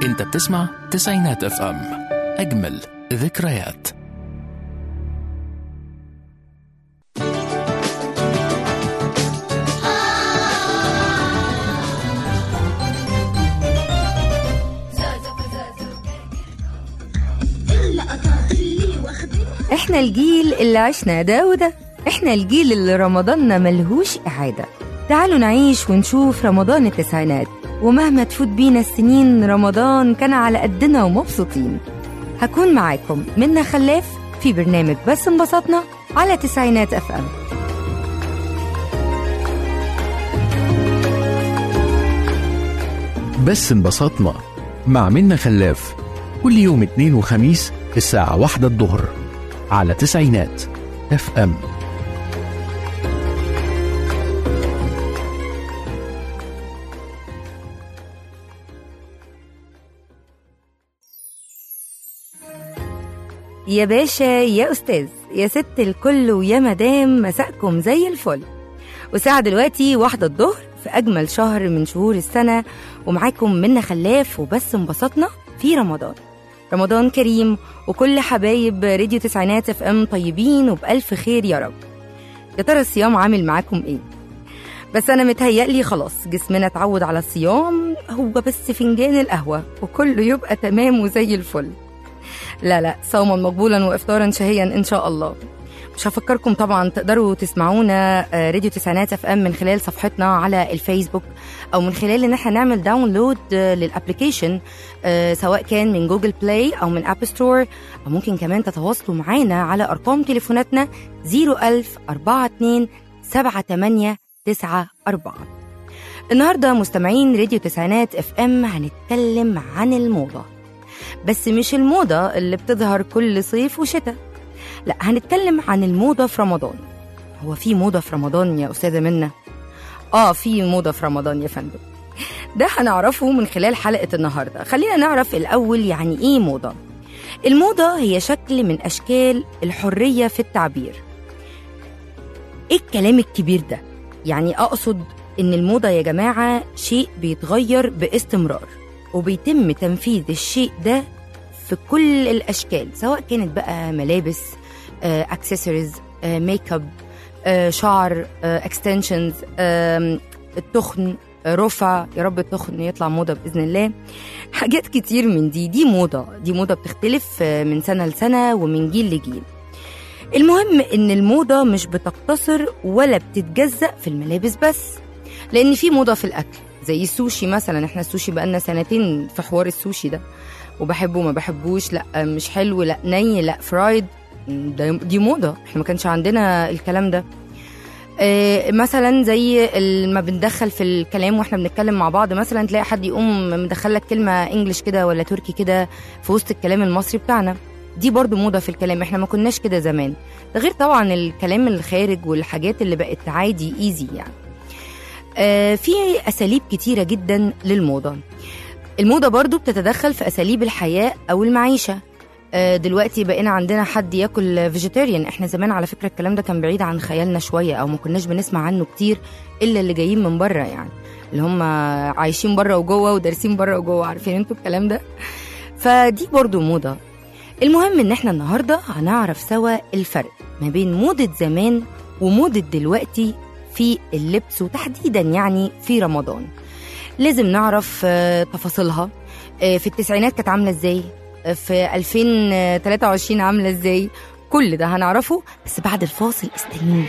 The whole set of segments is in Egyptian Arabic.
انت بتسمع تسعينات اف ام اجمل ذكريات احنا الجيل اللي عشنا ده وده احنا الجيل اللي رمضاننا ملهوش إعادة تعالوا نعيش ونشوف رمضان التسعينات ومهما تفوت بينا السنين رمضان كان على قدنا ومبسوطين هكون معاكم منا خلاف في برنامج بس انبسطنا على تسعينات اف ام بس انبسطنا مع منا خلاف كل يوم اثنين وخميس الساعة واحدة الظهر على تسعينات اف ام يا باشا يا أستاذ يا ست الكل ويا مدام مساءكم زي الفل وساعة دلوقتي واحدة الظهر في أجمل شهر من شهور السنة ومعاكم منا خلاف وبس انبسطنا في رمضان رمضان كريم وكل حبايب راديو تسعينات اف ام طيبين وبألف خير يا رب يا ترى الصيام عامل معاكم ايه بس انا متهيألي خلاص جسمنا اتعود على الصيام هو بس فنجان القهوة وكله يبقى تمام وزي الفل لا لا صوما مقبولا وافطارا شهيا ان شاء الله مش هفكركم طبعا تقدروا تسمعونا آه، راديو تسعينات اف ام من خلال صفحتنا على الفيسبوك او من خلال ان احنا نعمل داونلود آه، للابلكيشن آه، سواء كان من جوجل بلاي او من اب ستور او ممكن كمان تتواصلوا معانا على ارقام تليفوناتنا 01000 42 78 94 النهارده مستمعين راديو تسعينات اف ام هنتكلم عن الموضه بس مش الموضة اللي بتظهر كل صيف وشتاء لا هنتكلم عن الموضة في رمضان هو في موضة في رمضان يا أستاذة منى؟ آه في موضة في رمضان يا فندم ده هنعرفه من خلال حلقة النهاردة خلينا نعرف الأول يعني إيه موضة الموضة هي شكل من أشكال الحرية في التعبير إيه الكلام الكبير ده؟ يعني أقصد إن الموضة يا جماعة شيء بيتغير باستمرار وبيتم تنفيذ الشيء ده في كل الاشكال سواء كانت بقى ملابس اكسسوارز ميك اب آه، شعر اكستنشنز التخن آه، رفع يا رب التخن يطلع موضه باذن الله حاجات كتير من دي دي موضه دي موضه بتختلف آه، من سنه لسنه ومن جيل لجيل المهم ان الموضه مش بتقتصر ولا بتتجزأ في الملابس بس لان في موضه في الاكل زي السوشي مثلا احنا السوشي بقالنا سنتين في حوار السوشي ده وبحبه ما بحبوش لا مش حلو لا ني لا فرايد ده دي موضه احنا ما كانش عندنا الكلام ده آه، مثلا زي ال- ما بندخل في الكلام واحنا بنتكلم مع بعض مثلا تلاقي حد يقوم مدخل لك كلمه انجلش كده ولا تركي كده في وسط الكلام المصري بتاعنا دي برضو موضه في الكلام احنا ما كناش كده زمان ده غير طبعا الكلام الخارج والحاجات اللي بقت عادي ايزي يعني آه، في اساليب كتيره جدا للموضه الموضه برضو بتتدخل في اساليب الحياه او المعيشه آه، دلوقتي بقينا عندنا حد ياكل فيجيتيريان احنا زمان على فكره الكلام ده كان بعيد عن خيالنا شويه او ما كناش بنسمع عنه كتير الا اللي جايين من بره يعني اللي هم عايشين بره وجوه ودارسين بره وجوه عارفين انتوا الكلام ده فدي برضو موضه المهم ان احنا النهارده هنعرف سوا الفرق ما بين موضه زمان وموضه دلوقتي في اللبس وتحديدا يعني في رمضان لازم نعرف آه، تفاصيلها آه، في التسعينات كانت عامله ازاي آه، في 2023 عامله ازاي كل ده هنعرفه بس بعد الفاصل استنوني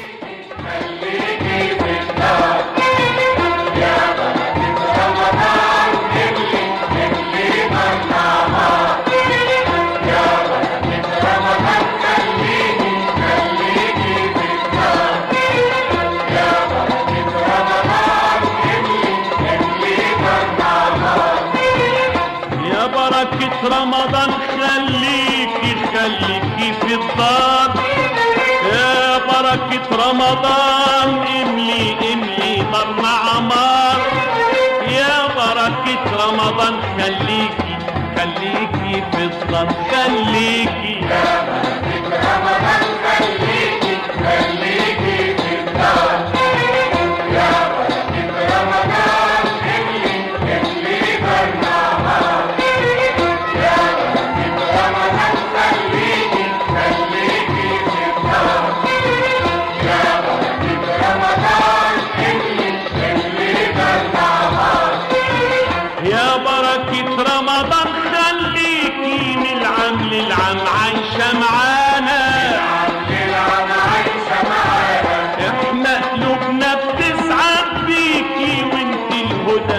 يا بركة رمضان خليكي خليكي في الدار يا بركة رمضان املي املي نار مع عمار يا بركة رمضان خليكي خليكي في الدار خليكي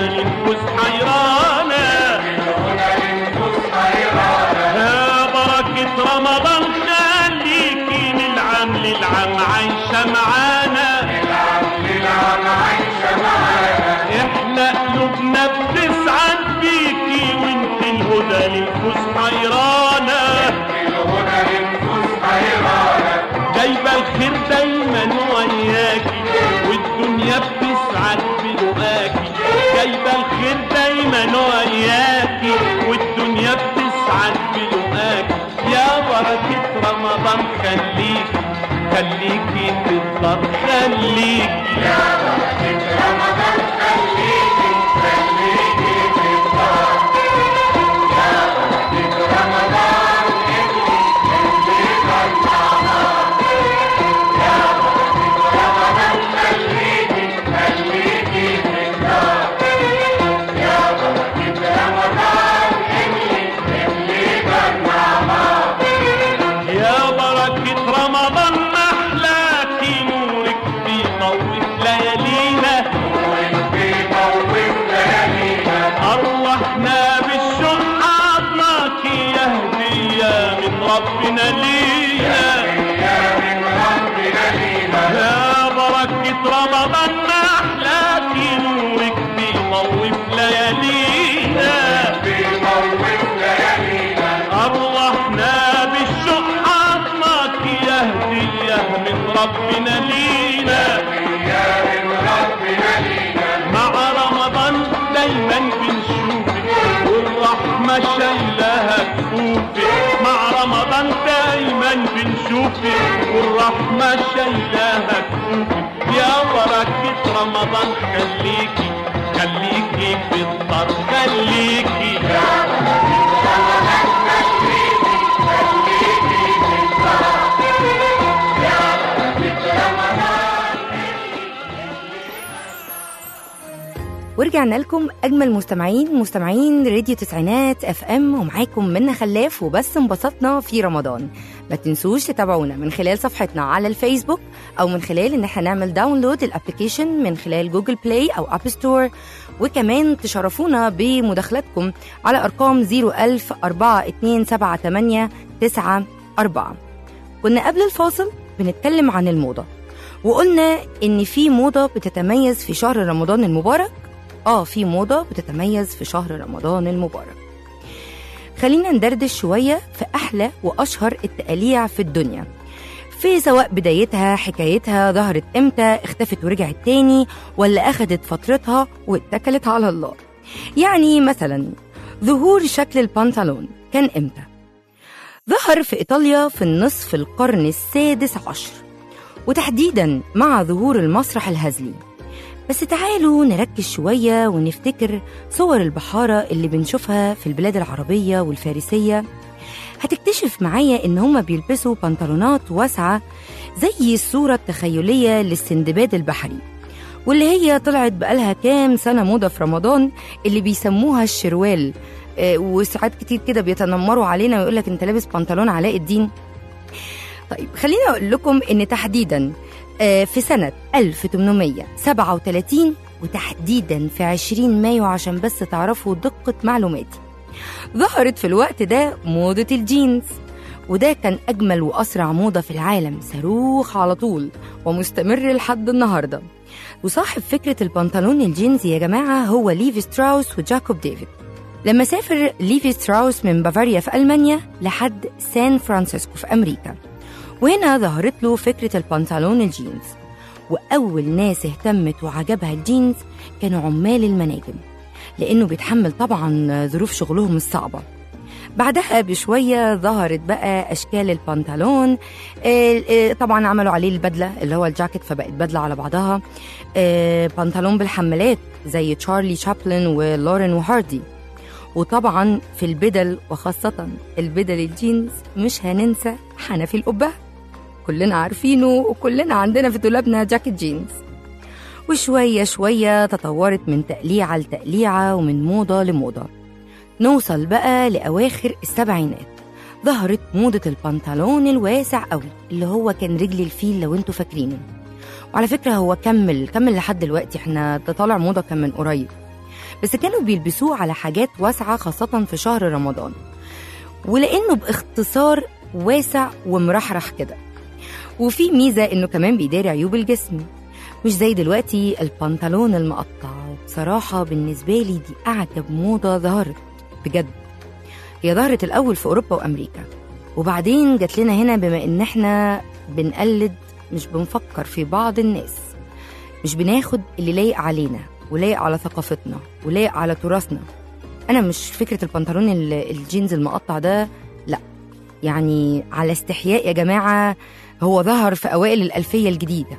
للنفوس حيرانة يا بركة رمضان خليكي من العام للعام عايشة معانا احنا قلوبنا بتسعد بيكي وانت الهدى للنفوس حيرانة جايبة الخير دايما وياكي والدنيا بتسعد بلقاكي جايبة الخير دايما وياكي والدنيا بتسعد بلقاكي يا بركة رمضان خليكي خليكي في الدار خليكي يا بركة رمضان محلاكي نورك بيطوف ليالينا أرواحنا بالشوق حضناكي يا هدية من ربنا لينا يا بركة رمضان محلاكي نورك بيطوف ليالينا أرواحنا بالشوق حضنك يا هدية من ربنا لينا مع رمضان دايما بنشوفك والرحمة شايلها كفوفك مع رمضان دايما بنشوفك والرحمة شايلها كفوفك يا بركة رمضان خليكي خليكي في الدار خليكي ورجعنا لكم اجمل مستمعين مستمعين راديو تسعينات اف ام ومعاكم منا خلاف وبس انبسطنا في رمضان ما تنسوش تتابعونا من خلال صفحتنا على الفيسبوك او من خلال ان احنا نعمل داونلود الابلكيشن من خلال جوجل بلاي او اب ستور وكمان تشرفونا بمداخلاتكم على ارقام 01000 4278 94 كنا قبل الفاصل بنتكلم عن الموضه وقلنا ان في موضه بتتميز في شهر رمضان المبارك اه في موضه بتتميز في شهر رمضان المبارك خلينا ندردش شويه في احلى واشهر التقاليع في الدنيا في سواء بدايتها حكايتها ظهرت امتى اختفت ورجعت تاني ولا اخدت فترتها واتكلت على الله يعني مثلا ظهور شكل البنطلون كان امتى ظهر في ايطاليا في النصف القرن السادس عشر وتحديدا مع ظهور المسرح الهزلي بس تعالوا نركز شوية ونفتكر صور البحارة اللي بنشوفها في البلاد العربية والفارسية هتكتشف معايا إن هما بيلبسوا بنطلونات واسعة زي الصورة التخيلية للسندباد البحري واللي هي طلعت بقالها كام سنة موضة في رمضان اللي بيسموها الشروال آه، وساعات كتير كده بيتنمروا علينا ويقولك انت لابس بنطلون علاء الدين طيب خليني اقول لكم ان تحديدا آه، في سنة 1837 وتحديدا في 20 مايو عشان بس تعرفوا دقة معلوماتي ظهرت في الوقت ده موضة الجينز وده كان أجمل وأسرع موضة في العالم صاروخ على طول ومستمر لحد النهاردة وصاحب فكرة البنطلون الجينز يا جماعة هو ليفي ستراوس وجاكوب ديفيد لما سافر ليفي ستراوس من بافاريا في ألمانيا لحد سان فرانسيسكو في أمريكا وهنا ظهرت له فكرة البنطلون الجينز وأول ناس اهتمت وعجبها الجينز كانوا عمال المناجم لأنه بيتحمل طبعا ظروف شغلهم الصعبة بعدها بشوية ظهرت بقى أشكال البنطلون آه، آه، طبعا عملوا عليه البدلة اللي هو الجاكيت فبقت بدلة على بعضها آه، بنطلون بالحمالات زي تشارلي شابلن ولورين وهاردي وطبعا في البدل وخاصة البدل الجينز مش هننسى حنفي القبة كلنا عارفينه وكلنا عندنا في دولابنا جاكيت جينز وشوية شوية تطورت من تقليعة لتقليعة ومن موضة لموضة نوصل بقى لأواخر السبعينات ظهرت موضة البنطلون الواسع قوي اللي هو كان رجل الفيل لو انتوا فاكرينه وعلى فكرة هو كمل كمل لحد دلوقتي احنا ده طالع موضة كان من قريب بس كانوا بيلبسوه على حاجات واسعة خاصة في شهر رمضان ولأنه باختصار واسع ومرحرح كده وفي ميزة إنه كمان بيداري عيوب الجسم مش زي دلوقتي البنطلون المقطع وبصراحة بالنسبة لي دي أعجب موضة ظهرت بجد هي ظهرت الأول في أوروبا وأمريكا وبعدين جات لنا هنا بما إن إحنا بنقلد مش بنفكر في بعض الناس مش بناخد اللي لايق علينا ولايق على ثقافتنا ولايق على تراثنا أنا مش فكرة البنطلون ال- الجينز المقطع ده لأ يعني على استحياء يا جماعة هو ظهر في أوائل الألفية الجديدة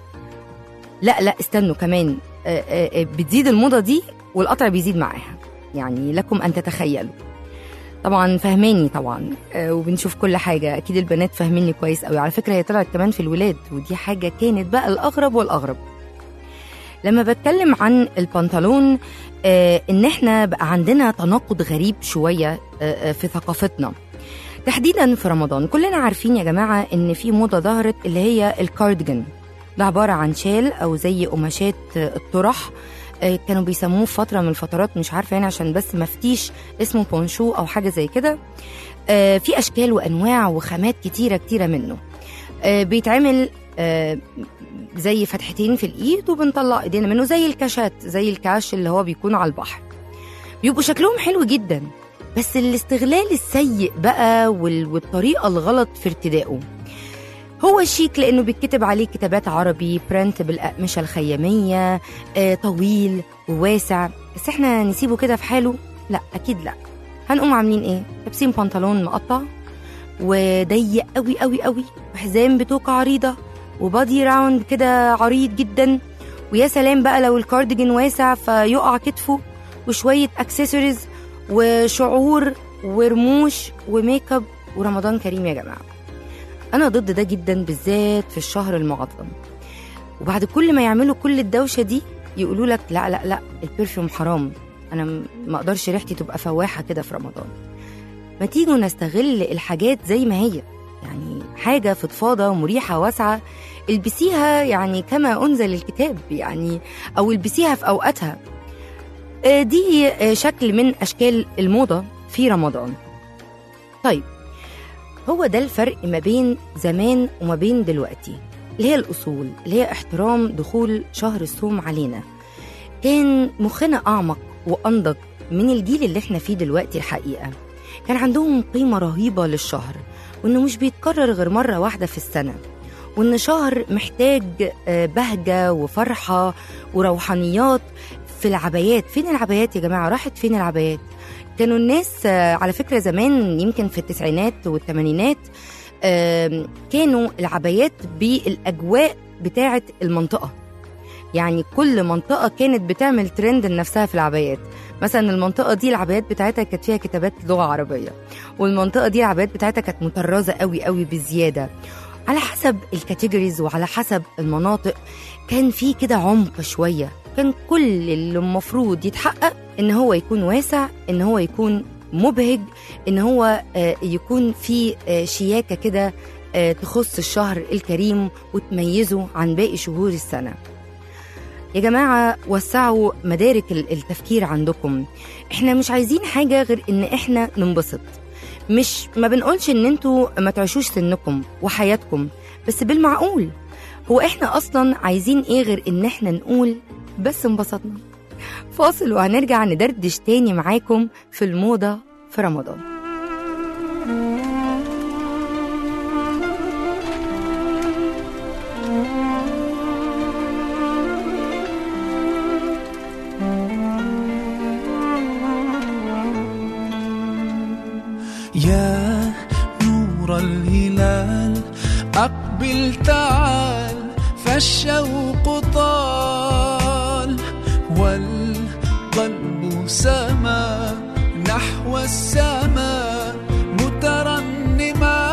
لا لا استنوا كمان آه، آه، آه، بتزيد الموضة دي والقطع بيزيد معاها يعني لكم أن تتخيلوا طبعا فهماني طبعا آه، وبنشوف كل حاجة أكيد البنات فاهميني كويس قوي على فكرة هي طلعت كمان في الولاد ودي حاجة كانت بقى الأغرب والأغرب لما بتكلم عن البنطلون آه، إن إحنا بقى عندنا تناقض غريب شوية آه، آه، في ثقافتنا تحديدا في رمضان كلنا عارفين يا جماعة إن في موضة ظهرت اللي هي الكارديجان ده عبارة عن شال أو زي قماشات آه، الطرح آه، كانوا بيسموه في فترة من الفترات مش عارفة يعني عشان بس مفتيش اسمه بونشو أو حاجة زي كده آه، في أشكال وأنواع وخامات كتيرة كتيرة منه آه، بيتعمل آه، زي فتحتين في الإيد وبنطلع إيدينا منه زي الكاشات زي الكاش اللي هو بيكون على البحر بيبقوا شكلهم حلو جدا بس الاستغلال السيء بقى وال- والطريقة الغلط في ارتدائه هو شيك لانه بيتكتب عليه كتابات عربي برنت بالاقمشه الخياميه آه، طويل وواسع بس احنا نسيبه كده في حاله لا اكيد لا هنقوم عاملين ايه لابسين بنطلون مقطع وضيق قوي قوي قوي وحزام بتوكة عريضه وبادي راوند كده عريض جدا ويا سلام بقى لو الكارديجان واسع فيقع كتفه وشويه اكسسوارز وشعور ورموش وميك اب ورمضان كريم يا جماعه انا ضد ده جدا بالذات في الشهر المعظم وبعد كل ما يعملوا كل الدوشه دي يقولوا لك لا لا لا البرفيوم حرام انا م- ما اقدرش ريحتي تبقى فواحه كده في رمضان ما تيجوا نستغل الحاجات زي ما هي يعني حاجه فضفاضه ومريحه واسعه البسيها يعني كما انزل الكتاب يعني او البسيها في اوقاتها آه، دي آه، شكل من اشكال الموضه في رمضان طيب هو ده الفرق ما بين زمان وما بين دلوقتي اللي هي الأصول اللي هي احترام دخول شهر الصوم علينا كان مخنا أعمق وأنضج من الجيل اللي احنا فيه دلوقتي الحقيقة كان عندهم قيمة رهيبة للشهر وإنه مش بيتكرر غير مرة واحدة في السنة وإن شهر محتاج آه، بهجة وفرحة وروحانيات في العبايات فين العبايات يا جماعة راحت فين العبايات كانوا الناس آه، على فكرة زمان يمكن في التسعينات والثمانينات آم، كانوا العبايات بالأجواء بتاعة المنطقة يعني كل منطقة كانت بتعمل ترند لنفسها في العبايات مثلا المنطقة دي العبايات بتاعتها كانت فيها كتابات لغة عربية والمنطقة دي العبايات بتاعتها كانت مطرزة قوي قوي بزيادة على حسب الكاتيجوريز وعلى حسب المناطق كان في كده عمق شوية كان كل اللي المفروض يتحقق ان هو يكون واسع ان هو يكون مبهج ان هو آه، يكون في آه، شياكه كده آه، تخص الشهر الكريم وتميزه عن باقي شهور السنه يا جماعة وسعوا مدارك ال- التفكير عندكم احنا مش عايزين حاجة غير ان احنا ننبسط مش ما بنقولش ان انتوا ما تعيشوش سنكم وحياتكم بس بالمعقول هو احنا اصلا عايزين ايه غير ان احنا نقول بس انبسطنا فاصل وهنرجع ندردش تاني معاكم في الموضة في رمضان يا نور الهلال أقبل تعال فالشوق طال والقلب سما نحو السماء مترنما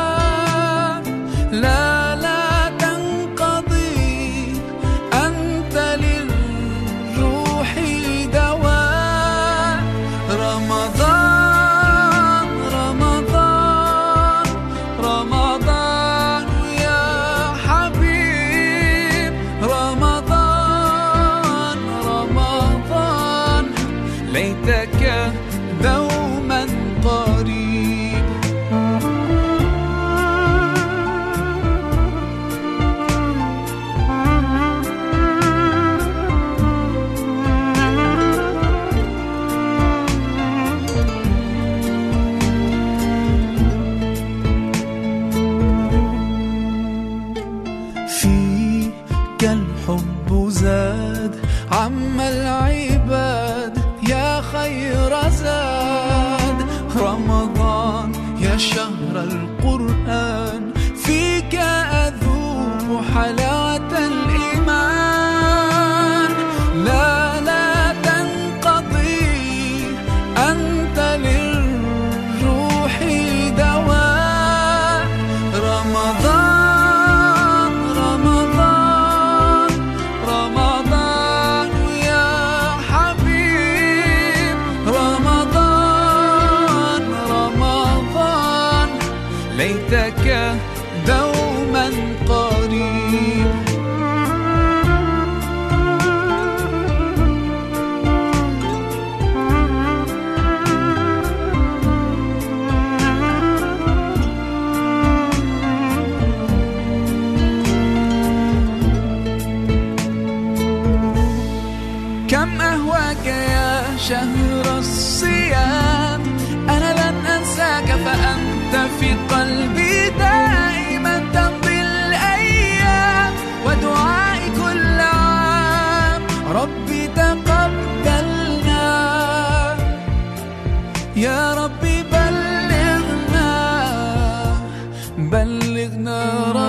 لا لا تنقضي أنت للروح دواء رمضان رمضان رمضان يا حبيب رمضان رمضان ليتك دوما قريب فيك الحب زاد عم العباد يا خير زاد رمضان يا شهر القرآن فيك أذوق حلاوة الإيمان لا لا تنقضي أنت للروح دواء رمضان رمضان رمضان يا حبيب رمضان رمضان ليتك دوما قريب كم أهواك يا شهر الصيام أنا لن أنساك فأنت في قلبي دائما تمضي الأيام ودعائي كل عام ربي تقبلنا يا ربي بلغنا بلغنا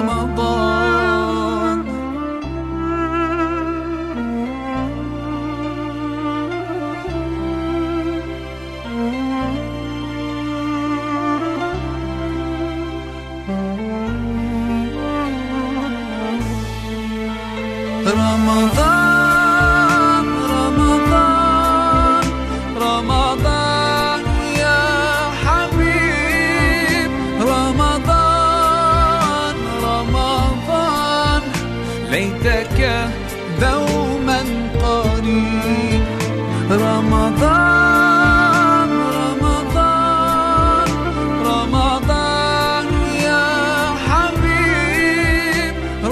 رمضان رمضان رمضان رمضان يا حبيب رمضان رمضان ليتك دوما قريب رمضان رمضان رمضان يا حبيب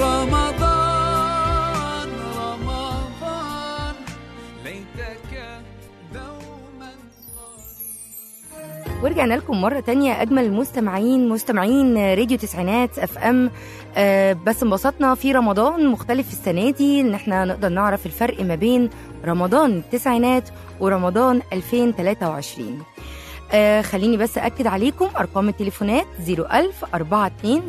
رمضان رمضان ليتك دوما قريب ورجعنا لكم مرة تانية أجمل المستمعين مستمعين راديو تسعينات اف ام آه بس انبسطنا في رمضان مختلف السنة دي إن احنا نقدر نعرف الفرق ما بين رمضان التسعينات ورمضان 2023 آه خليني بس أكد عليكم أرقام التليفونات 01000 42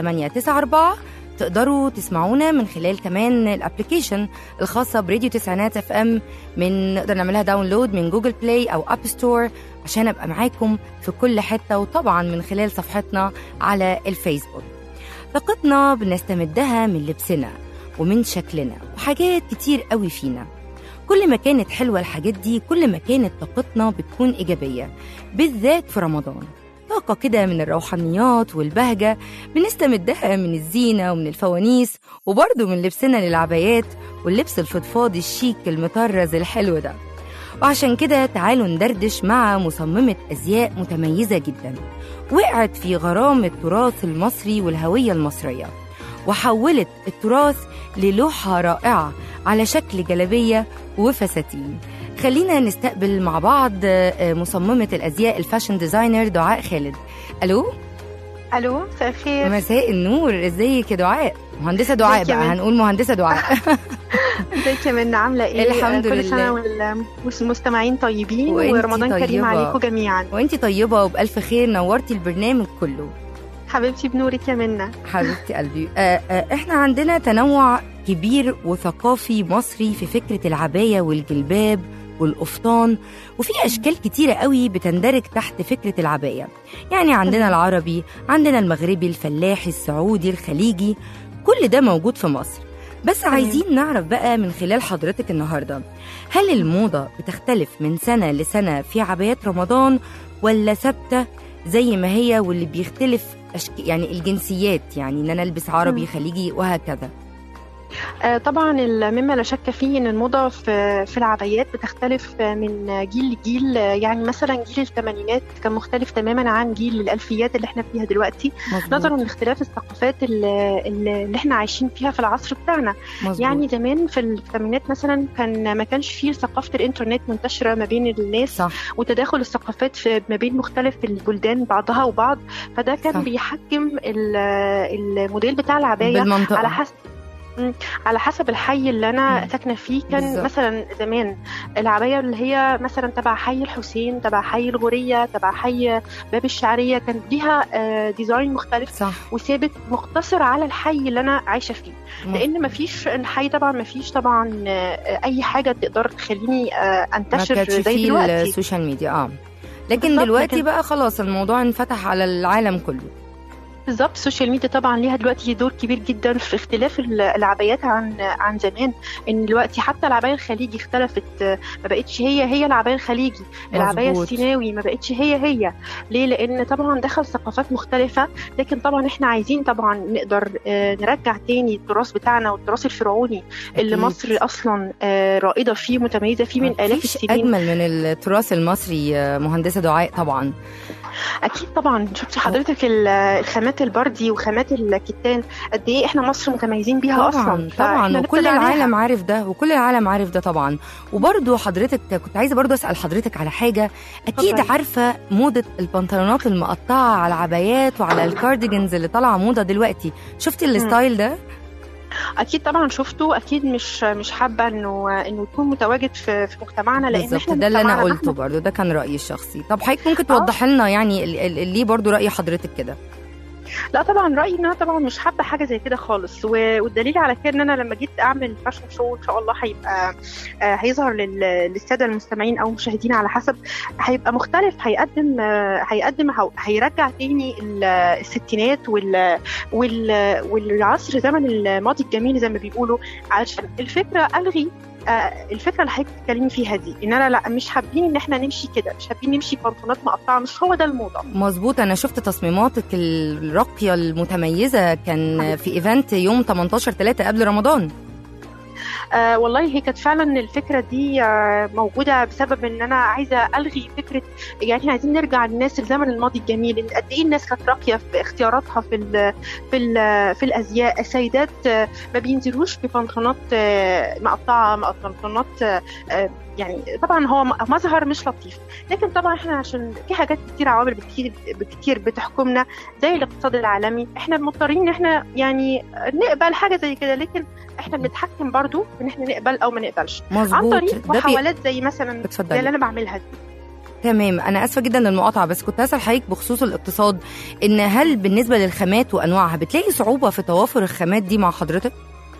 7894 تقدروا تسمعونا من خلال كمان الابلكيشن الخاصة براديو تسعينات اف ام من نقدر نعملها داونلود من جوجل بلاي أو أب ستور عشان أبقى معاكم في كل حتة وطبعا من خلال صفحتنا على الفيسبوك طاقتنا بنستمدها من لبسنا ومن شكلنا وحاجات كتير قوي فينا كل ما كانت حلوة الحاجات دي كل ما كانت طاقتنا بتكون إيجابية بالذات في رمضان طاقة كده من الروحانيات والبهجة بنستمدها من الزينة ومن الفوانيس وبرضه من لبسنا للعبايات واللبس الفضفاضي الشيك المطرز الحلو ده وعشان كده تعالوا ندردش مع مصممة أزياء متميزة جدا وقعت في غرام التراث المصري والهوية المصرية وحولت التراث للوحة رائعة على شكل جلبية وفساتين خلينا نستقبل مع بعض آه، مصممة الأزياء الفاشن ديزاينر دعاء خالد ألو الو مساء الخير مساء النور ازيك يا دعاء مهندسة دعاء ازيك يا بقى منى؟ هنقول مهندسة دعاء ازيك يا منى عامله ايه الحمد كل لله. سنه وال- والمستمعين طيبين وانتي ورمضان كريم طيبة. عليكم جميعا وانتي طيبة وبألف خير نورتي البرنامج كله حبيبتي بنورك يا منى حبيبتي قلبي آه آه احنا عندنا تنوع كبير وثقافي مصري في فكرة العباية والجلباب والقفطان وفي أشكال كتيرة قوي بتندرج تحت فكرة العباية يعني عندنا العربي عندنا المغربي الفلاحي السعودي الخليجي كل ده موجود في مصر بس عايزين نعرف بقى من خلال حضرتك النهاردة هل الموضة بتختلف من سنة لسنة في عبايات رمضان ولا ثابتة زي ما هي واللي بيختلف أشك... يعني الجنسيات يعني ان انا البس عربي مم. خليجي وهكذا آه، طبعا ال- مما لا شك فيه ان الموضه في في العبايات بتختلف من جيل لجيل آه، يعني مثلا جيل الثمانينات كان مختلف تماما عن جيل الالفيات اللي احنا فيها دلوقتي مظبوط نظرا لاختلاف الثقافات اللي, اللي احنا عايشين فيها في العصر بتاعنا مظبوط. يعني زمان في الثمانينات مثلا كان ما كانش فيه ثقافه الانترنت منتشره ما بين الناس صح وتداخل الثقافات في ما بين مختلف البلدان بعضها وبعض فده كان صح. بيحكم ال- الموديل بتاع العبايه بالمنطقه على حسب مم. على حسب الحي اللي انا مم. ساكنه فيه كان بالظبط. مثلا زمان العبايه اللي هي مثلا تبع حي الحسين تبع حي الغوريه تبع حي باب الشعريه كان ليها آه، ديزاين مختلف صح وثابت مقتصر على الحي اللي انا عايشه فيه لان ما فيش الحي طبعا ما فيش طبعا آه، اي حاجه تقدر تخليني آه، ما انتشر كانش زي فيه دلوقتي السوشيال ميديا اه لكن بالظبط، دلوقتي لكن- بقى خلاص الموضوع انفتح على العالم كله بالظبط السوشيال ميديا طبعا ليها دلوقتي دور كبير جدا في اختلاف ال- العبايات عن عن زمان ان دلوقتي حتى العبايه الخليجي اختلفت آه، ما بقتش هي هي العبايه الخليجي العبايه مظبوط. السيناوي ما بقتش هي هي ليه لان طبعا دخل ثقافات مختلفه لكن طبعا احنا عايزين طبعا نقدر آه، نرجع تاني التراث بتاعنا والتراث الفرعوني اللي أكيد. مصر اصلا آه، رائده فيه متميزه فيه من الاف مفيش السنين اجمل من التراث المصري آه، مهندسه دعاء طبعا اكيد طبعا شفت حضرتك ال- الخامات البردي وخامات الكتان قد ايه احنا مصر متميزين بيها اصلا طبعا فإحنا طبعا نبدأ وكل عليها. العالم عارف ده وكل العالم عارف ده طبعا وبرضو حضرتك كنت عايزه برضو اسال حضرتك على حاجه اكيد اتفضلي. عارفه موضه البنطلونات المقطعه على العبايات وعلى الكارديجنز اللي طالعه موضه دلوقتي شفتي الستايل ده اكيد طبعا شفته اكيد مش مش حابه انه انه يكون متواجد في في مجتمعنا لان بالظبط احنا ده اللي انا مجتمعنا قلته برضو ده كان رايي الشخصي طب حضرتك ممكن توضح لنا يعني ال- ال- ليه برضو راي حضرتك كده لا طبعا رايي ان انا طبعا مش حابه حاجه زي كده خالص و- والدليل على كده ان انا لما جيت اعمل فاشن شو ان شاء الله هيبقى آه، هيظهر لل- للساده المستمعين او المشاهدين على حسب هيبقى مختلف هيقدم آه، هيقدم هو- هيرجع تاني ال- الستينات وال وال والعصر زمن الماضي الجميل زي ما بيقولوا علشان الفكره الغي آه، الفكره اللي حضرتك بتتكلمي فيها دي ان انا لا مش حابين ان احنا نمشي كده مش حابين نمشي بنطلونات مقطعه مش هو ده الموضه مظبوط انا شفت تصميماتك الراقيه المتميزه كان في ايفنت يوم 18 3 قبل رمضان آه والله هي كانت فعلا الفكره دي آه موجوده بسبب ان انا عايزه الغي فكره يعني احنا عايزين نرجع للناس الزمن الماضي الجميل إن قد ايه الناس كانت راقيه في اختياراتها في ال في ال في الازياء السيدات آه ما بينزلوش ببنطلونات آه مقطعه مق- بنطلونات آه آه، يعني طبعا هو م- مظهر مش لطيف لكن طبعا احنا عشان في حاجات كتير عوامل كتير كتير بتحكمنا زي الاقتصاد العالمي احنا مضطرين ان احنا يعني نقبل حاجه زي كده لكن احنا بنتحكم برضو ان احنا نقبل او ما نقبلش عن مظبوط طريق ده بي... محاولات زي مثلا زي اتفضلي اللي انا بعملها دي تمام انا اسفه جدا للمقاطعه بس كنت هسال حضرتك بخصوص الاقتصاد ان هل بالنسبه للخامات وانواعها بتلاقي صعوبه في توافر الخامات دي مع حضرتك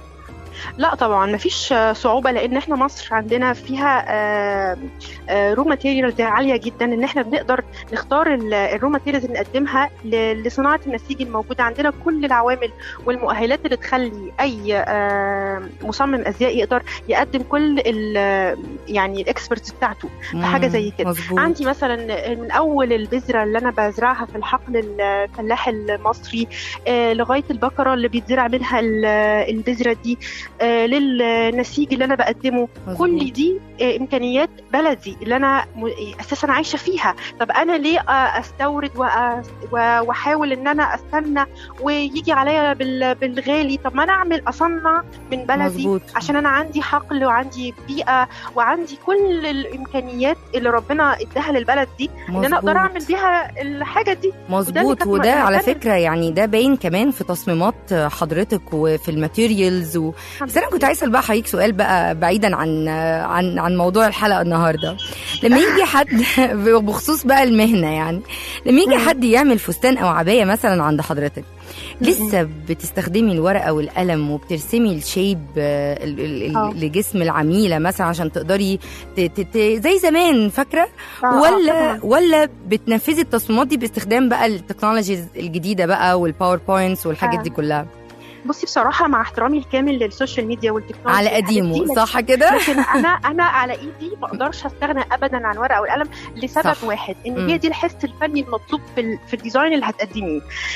لا طبعا مفيش آه، صعوبه لان احنا مصر عندنا فيها رو ماتيريالز عاليه جدا ان احنا بنقدر نختار الرو ماتيريالز اللي نقدمها ل- لصناعه النسيج الموجوده عندنا كل العوامل والمؤهلات اللي تخلي اي آه، مصمم ازياء يقدر يقدم كل ال- يعني الاكسبرتس بتاعته حاجة مم، زي كده. مظبوط عندي مثلا من اول البذره اللي انا بزرعها في الحقل الفلاح المصري آه، لغايه البقره اللي بيتزرع منها ال- البذره دي آه، للنسيج اللي انا بقدمه مظبوط. كل دي آه، امكانيات بلدي اللي انا م- اساسا عايشه فيها طب انا ليه آه، استورد وأ- و- واحاول ان انا استنى ويجي عليا بال- بالغالي طب ما انا اعمل اصنع من بلدي مظبوط عشان انا عندي حقل وعندي بيئه وعندي كل الامكانيات اللي ربنا اداها للبلد دي ان انا اقدر مظبوط. اعمل بيها الحاجه دي مظبوط كانت وده على مقابل- فكره يعني ده باين كمان في تصميمات حضرتك وفي الماتيريالز و... بس انا كنت عايزه اسال بقى حضرتك سؤال بقى بعيدا عن عن عن موضوع الحلقه النهارده لما يجي حد بخصوص بقى المهنه يعني لما يجي مم. حد يعمل فستان او عبايه مثلا عند حضرتك لسه بتستخدمي الورقه والقلم وبترسمي الشيب آه، ال- ال- ال- آه. لجسم العميله مثلا عشان تقدري ت- ت- ت- زي زمان فاكره آه، آه، ولا طبعاً. ولا بتنفذي التصميمات دي باستخدام بقى التكنولوجيز الجديده بقى والباوربوينتس والحاجات آه. دي كلها بصي بصراحه مع احترامي الكامل للسوشيال ميديا والتكنولوجيا على والحاجات دي، قديمه لكن- صح كده لكن انا انا على ايدي ما اقدرش استغنى ابدا عن ورقه والقلم لسبب صح. واحد مم. ان هي دي الحس الفني المطلوب في ال- في الديزاين اللي هتقدميه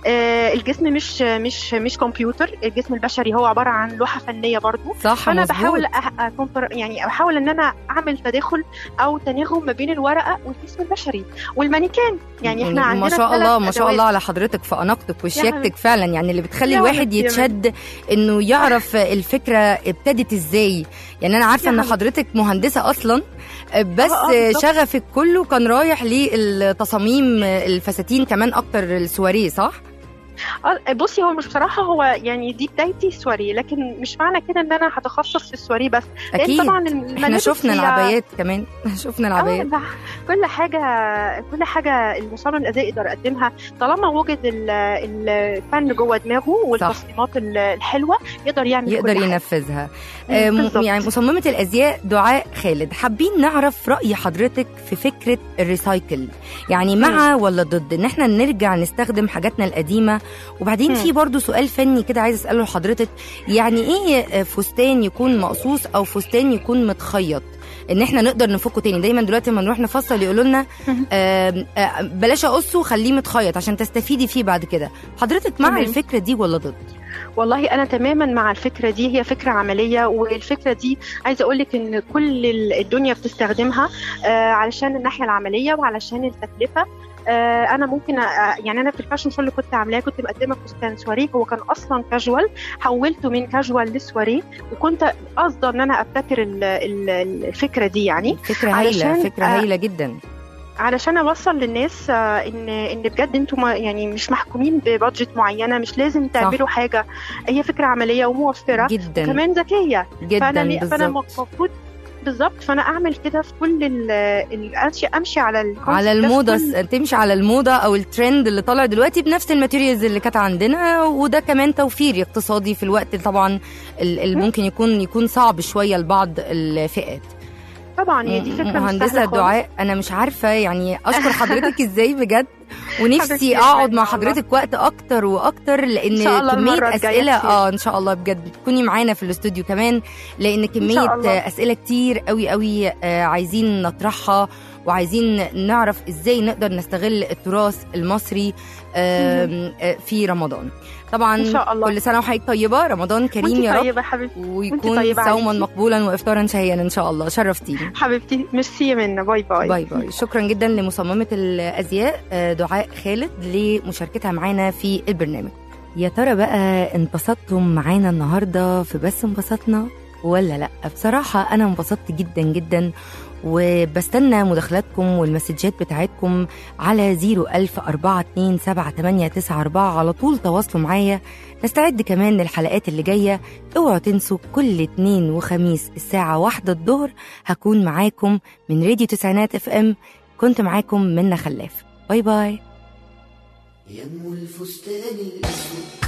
آه، الجسم مش مش مش كمبيوتر الجسم البشري هو عباره عن لوحه فنيه برضو صح فانا مظبوط. بحاول أح- أكمبر يعني بحاول ان انا اعمل تداخل او تناغم ما بين الورقه والجسم البشري والمانيكان يعني احنا عندنا ما شاء ثلاث الله ما شاء أدوات. الله على حضرتك في اناقتك وشياكتك حبيبتي. فعلا يعني اللي بتخلي يا الواحد حبيبتي يا يتشد انه يعرف الفكره ابتدت ازاي يعني انا عارفه يا ان حبيبتي. حضرتك مهندسه اصلا بس آه، آه، بالظبط. شغفك كله كان رايح للتصاميم الفساتين كمان اكتر السواريه صح آه، بصي هو مش بصراحه هو يعني دي بدايتي السواري لكن مش معنى كده ان انا هتخصص في السواري بس لان اكيد طبعا احنا الملابس شفنا هي- العبايات كمان شفنا العبايات آه، كل حاجه كل حاجه المصمم الازياء يقدر يقدمها طالما وجد ال- الفن جوه دماغه والتصميمات ال- الحلوه يقدر يعمل يقدر كل حاجة. ينفذها مم، آه، م- بالظبط. يعني مصممة الأزياء دعاء خالد حابين نعرف رأي حضرتك في فكرة الريسايكل يعني مع ولا ضد ان احنا نرجع نستخدم حاجاتنا القديمة وبعدين مم. في برضو سؤال فني كده عايز أسأله لحضرتك يعني ايه آه، فستان يكون مقصوص او فستان يكون متخيط ان احنا نقدر نفكه تاني دايما دلوقتي لما نروح نفصل يقولوا لنا مم. آم، آه، بلاش اقصه خليه متخيط عشان تستفيدي فيه بعد كده حضرتك مع تمام. الفكره دي ولا ضد والله انا تماما مع الفكره دي هي فكره عمليه والفكره دي عايزه اقول لك ان كل ال- الدنيا بتستخدمها آه، علشان الناحيه العمليه وعلشان التكلفه آه، انا ممكن آه، يعني انا في الفاشن شو اللي كنت عاملاه كنت مقدمه فستان سواريه هو كان اصلا كاجوال حولته من كاجوال لسواريه وكنت قاصده ان انا ابتكر ال- ال- الفكره دي يعني فكره هايله علشان، فكره آه، هايله جدا علشان اوصل للناس آه، ان ان بجد انتوا ما- يعني مش محكومين ببادجت معينه مش لازم تعملوا حاجه هي فكره عمليه وموفره جدا كمان ذكيه جدا فانا ليه- فانا بالظبط المفروض بالظبط فانا اعمل كده في كل ال ال- امشي امشي على ال على الموضه س- تمشي على الموضه او الترند اللي طالع دلوقتي بنفس الماتيريالز اللي كانت عندنا وده كمان توفير اقتصادي في الوقت طبعا ال- ال- ممكن يكون يكون صعب شويه لبعض الفئات طبعا هي دي فكره مش مهندسه سهلة خالص. دعاء انا مش عارفه يعني اشكر حضرتك ازاي بجد حبيبتي ونفسي يا اقعد فندم مع والله. حضرتك وقت اكتر واكتر لان إن شاء الله كميه المرة الجاية اسئله كتير. اه ان شاء الله بجد تكوني معانا في الاستوديو كمان لان كميه الله. اسئله كتير قوي قوي آه، عايزين نطرحها وعايزين نعرف ازاي نقدر نستغل التراث المصري آم، آه، في رمضان طبعا إن شاء الله. كل سنه وحضرتك طيبه رمضان كريم وانتي يا رب طيبه حبيبتي ويكون طيبة صوما عليكي. مقبولا وافطارا شهيا ان شاء الله شرفتيني حبيبتي ميرسي منا باي باي باي باي شكرا جدا لمصممة الأزياء آه، دعاء خالد لمشاركتها معانا في البرنامج يا ترى بقى انبسطتم معانا النهاردة في بس انبسطنا ولا لا بصراحة أنا انبسطت جدا جدا وبستنى مداخلاتكم والمسجات بتاعتكم على 010427894 على طول تواصلوا معايا نستعد كمان للحلقات اللي جاية اوعوا تنسوا كل اتنين وخميس الساعة واحدة الظهر هكون معاكم من راديو تسعينات اف ام كنت معاكم منى خلاف باي باي يم الفستان الأسود